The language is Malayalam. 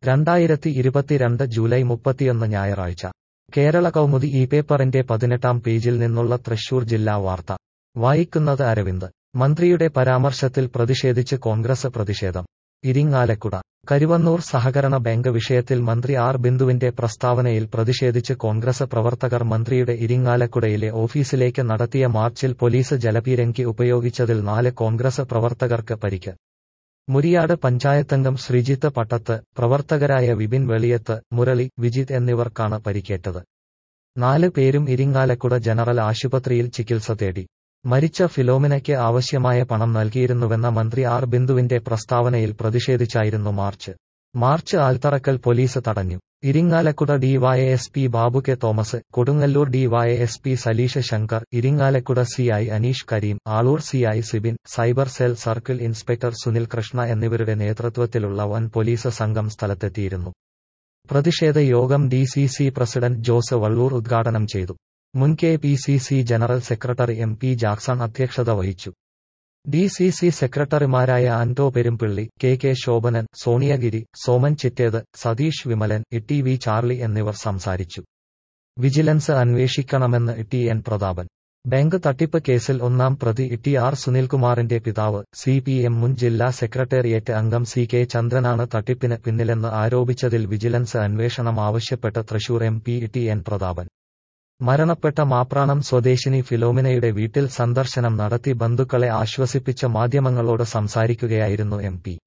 രണ്ടായിരത്തി ഇരുപത്തിരണ്ട് ജൂലൈ മുപ്പത്തിയൊന്ന് ഞായറാഴ്ച കേരള കൗമുദി ഈ പേപ്പറിന്റെ പതിനെട്ടാം പേജിൽ നിന്നുള്ള തൃശൂർ ജില്ലാ വാർത്ത വായിക്കുന്നത് അരവിന്ദ് മന്ത്രിയുടെ പരാമർശത്തിൽ പ്രതിഷേധിച്ച് കോൺഗ്രസ് പ്രതിഷേധം ഇരിങ്ങാലക്കുട കരുവന്നൂർ സഹകരണ ബാങ്ക് വിഷയത്തിൽ മന്ത്രി ആർ ബിന്ദുവിന്റെ പ്രസ്താവനയിൽ പ്രതിഷേധിച്ച് കോൺഗ്രസ് പ്രവർത്തകർ മന്ത്രിയുടെ ഇരിങ്ങാലക്കുടയിലെ ഓഫീസിലേക്ക് നടത്തിയ മാർച്ചിൽ പോലീസ് ജലപീരങ്കി ഉപയോഗിച്ചതിൽ നാല് കോൺഗ്രസ് പ്രവർത്തകർക്ക് പരിക്ക് മുരിയാട് പഞ്ചായത്തംഗം ശ്രീജിത്ത് പട്ടത്ത് പ്രവർത്തകരായ വിപിൻ വെളിയത്ത് മുരളി വിജിത് എന്നിവർക്കാണ് പരിക്കേറ്റത് നാല് പേരും ഇരിങ്ങാലക്കുട ജനറൽ ആശുപത്രിയിൽ ചികിത്സ തേടി മരിച്ച ഫിലോമിനയ്ക്ക് ആവശ്യമായ പണം നൽകിയിരുന്നുവെന്ന മന്ത്രി ആർ ബിന്ദുവിന്റെ പ്രസ്താവനയിൽ പ്രതിഷേധിച്ചായിരുന്നു മാർച്ച് മാർച്ച് ആൽത്തറക്കൽ പോലീസ് തടഞ്ഞു Irinjalakuda DYSP Babu K Thomas Kodungallur DYSP Saleesh Shankar Irinjalakuda CI Aneesh Kareem Aloor CI Sibin cyber cell circle inspector Sunil Krishna എന്നിവരുടെ നേതൃത്വത്തിലുള്ള വൻ പോലീസ് സംഘം സ്ഥലത്തെത്തിയിരുന്നു പ്രതിഷേധ യോഗം D C C president Jose Vallur ഉദ്ഘാടനം ചെയ്തു മുൻ K P C C general secretary M P Jackson അധ്യക്ഷത വഹിച്ചു ഡി സി സി സെക്രട്ടറിമാരായ Anto Perumpilly K K Shobhanan സോണിയഗിരി Soman Chittethu Satheesh Vimalan E V Charlie എന്നിവർ സംസാരിച്ചു വിജിലൻസ് അന്വേഷിക്കണമെന്ന് ടി എൻ പ്രതാപൻ ബാങ്ക് തട്ടിപ്പ് കേസിൽ ഒന്നാം പ്രതി ടി ആർ സുനിൽകുമാറിന്റെ പിതാവ് സി പി എം മുൻ ജില്ലാ സെക്രട്ടേറിയറ്റ് അംഗം സി കെ ചന്ദ്രനാണ് തട്ടിപ്പിന് പിന്നിലെന്ന് ആരോപിച്ചതിൽ വിജിലൻസ് അന്വേഷണം ആവശ്യപ്പെട്ട് Thrissur M P T N Prathapan മരണപ്പെട്ട മാപ്രാണം സ്വദേശിനി ഫിലോമിനയുടെ വീട്ടിൽ സന്ദർശനം നടത്തി ബന്ധുക്കളെ ആശ്വസിപ്പിച്ച മാധ്യമങ്ങളോട് സംസാരിക്കുകയായിരുന്നു എം പി